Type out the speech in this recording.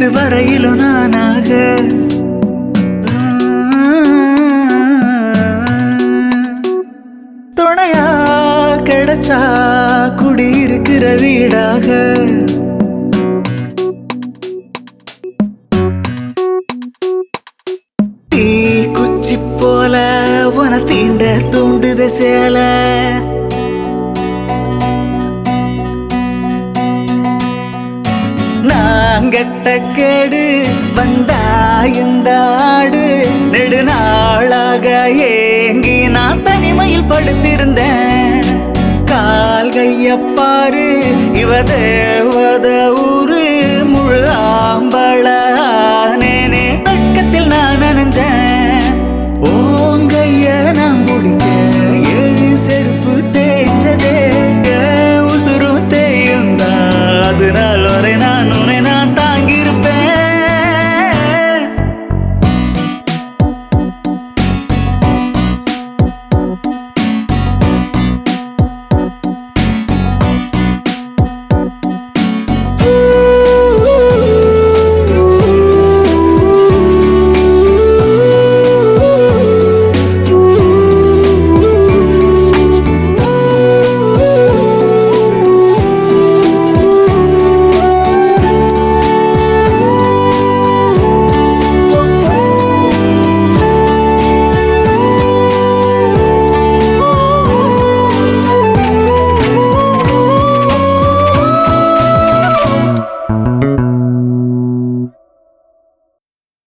இதுவரையிலும் நானாக துணையா கிடைச்சா குடியிருக்கிற வீடாக தீ குச்சி போல உன தீண்ட தூண்டுத சேல நாங்கட்ட கேடு வந்தா இந்த ஆடு நெடுநாளாக ஏங்கி நான் தனிமையில் படுத்திருந்தேன் கால் கைய பாரு இவ தேவத ஊரு முழு